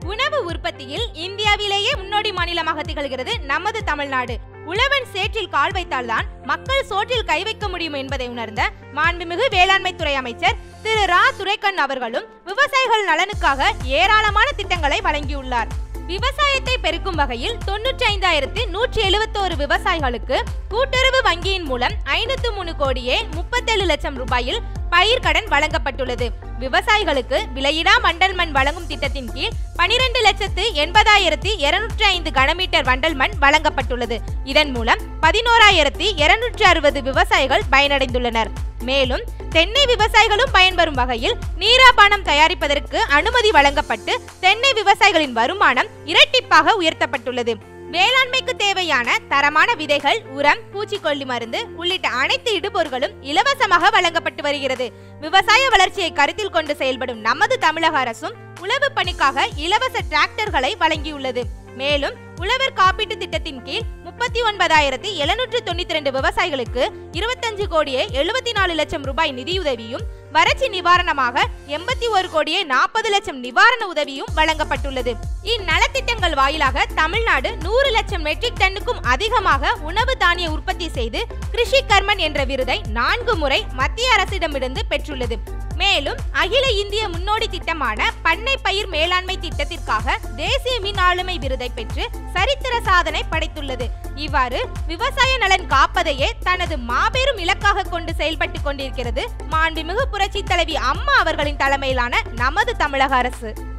உணவு உற்பத்தியில் இந்தியாவிலேயே முன்னோடி மாநிலமாக திகழ்கிறது நமது தமிழ்நாடு உழவன் சேற்றில் கால் வைத்தால்தான் மக்கள் சோற்றில் கை வைக்க முடியும் என்பதை உணர்ந்த மாண்புமிகு வேளாண்மை துறை அமைச்சர் திரு ரா துரைக்கண் அவர்களும் விவசாயிகள் நலனுக்காக ஏராளமான திட்டங்களை வழங்கியுள்ளார் விவசாயத்தை பெருக்கும் வகையில் தொன்னூற்றி ஐந்தாயிரத்தி நூற்றி எழுபத்தோரு விவசாயிகளுக்கு கூட்டுறவு வங்கியின் மூலம் ஐநூத்தி மூணு கோடியே முப்பத்தேழு லட்சம் ரூபாயில் பயிர்க்கடன் வழங்கப்பட்டுள்ளது விவசாயிகளுக்கு விலையிடா மண்டல் மண் வழங்கும் திட்டத்தின் கீழ் பனிரெண்டு லட்சத்து எண்பதாயிரத்தி இருநூற்றி ஐந்து கனமீட்டர் வண்டல் மண் வழங்கப்பட்டுள்ளது இதன் மூலம் பதினோராயிரத்தி இருநூற்றி அறுபது விவசாயிகள் பயனடைந்துள்ளனர் மேலும் தென்னை விவசாயிகளும் பயன்பெறும் வகையில் நீராபானம் தயாரிப்பதற்கு அனுமதி வழங்கப்பட்டு தென்னை விவசாயிகளின் வருமானம் இரட்டிப்பாக உயர்த்தப்பட்டுள்ளது வேளாண்மைக்கு தேவையான தரமான விதைகள் உரம் பூச்சிக்கொல்லி மருந்து உள்ளிட்ட அனைத்து இடுபொருட்களும் இலவசமாக வழங்கப்பட்டு வருகிறது விவசாய வளர்ச்சியை கருத்தில் கொண்டு செயல்படும் நமது தமிழக அரசும் உழவு பணிக்காக இலவச டிராக்டர்களை வழங்கியுள்ளது மேலும் உழவர் காப்பீட்டு திட்டத்தின் கீழ் முப்பத்தி ஒன்பதாயிரத்தி எழுநூற்று தொண்ணூத்தி ரெண்டு விவசாயிகளுக்கு இருபத்தஞ்சு கோடியே எழுபத்தி நாலு லட்சம் ரூபாய் நிதியுதவியும் வறட்சி நிவாரணமாக எண்பத்தி ஒரு கோடியே நாற்பது லட்சம் நிவாரண உதவியும் வழங்கப்பட்டுள்ளது இந்நலத்திட்டங்கள் வாயிலாக தமிழ்நாடு நூறு லட்சம் மெட்ரிக் டன்னுக்கும் அதிகமாக உணவு தானிய உற்பத்தி செய்து கிருஷி கர்மன் என்ற விருதை நான்கு முறை மத்திய அரசிடமிருந்து பெற்றுள்ளது மேலும் அகில இந்திய முன்னோடி திட்டமான பண்ணை பயிர் மேலாண்மை திட்டத்திற்காக தேசிய மின் ஆளுமை விருதை பெற்று சரித்திர சாதனை படைத்துள்ளது இவ்வாறு விவசாய நலன் காப்பதையே தனது மாபெரும் இலக்காக கொண்டு செயல்பட்டு கொண்டிருக்கிறது மாண்புமிகு புரட்சி தலைவி அம்மா அவர்களின் தலைமையிலான நமது தமிழக அரசு